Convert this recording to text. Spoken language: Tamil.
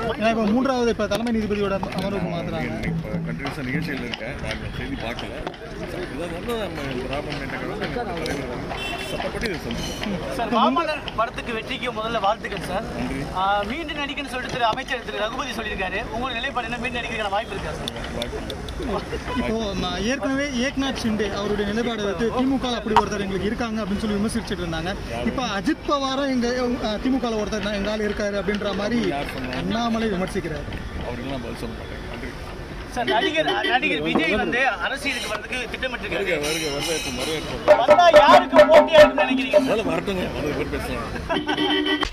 ஏன்னா இப்போ மூன்றாவது இப்போ தலைமை நீதிபதியோட அமர்வுக்கு மாத்துறாங்க இப்போ கண்டினியூஸாக நிகழ்ச்சியில் இருக்கேன் நான் இந்த செய்தி பார்க்கல இதை வந்து நம்ம திராவிட முன்னேற்ற கழகம் தலைவர் வந்து சட்டப்படி இதை சந்திப்போம் சார் மாமல்லர் படத்துக்கு வெற்றிக்கு முதல்ல வாழ்த்துக்கள் சார் ஆ, மீண்டும் நடிக்கணும்னு சொல்லிட்டு திரு அமைச்சர் திரு ரகுபதி சொல்லியிருக்காரு உங்களோட நிலைப்பாடு என்ன மீண்டும் நடிக்கிறதுக்கான வாய்ப்பு இருக்கா சார் இப்போ நான் ஏற்கனவே ஏக்நாத் ஷிண்டே அவருடைய நிலைப்பாடு வந்து திமுக அப்படி ஒருத்தர் எங்களுக்கு இருக்காங்க அப்படின்னு சொல்லி விமர்சிச்சுட்டு இருந்தாங்க இப்போ அஜித் பவாரும் எங்க திமுக ஒருத்தர் எங்க ஆள் இருக்காரு அப்படின்ற மாதிரி அண்ணாமலை விமர்சிக்கிறார் அவருக்கெல்லாம் பதில் சொல்ல மாட்டேன் நன்றி சார் நடிகர் நடிகர் விஜய் வந்து அரசியலுக்கு வரதுக்கு திட்டமிட்டிருக்காரு வருக வருக வரவேற்பு வரவேற்பு வந்தா யாருக்கு போட்டியா இருக்குன்னு நினைக்கிறீங்க முதல்ல வரட்டுங்க வந்து பேர் பேசலாம்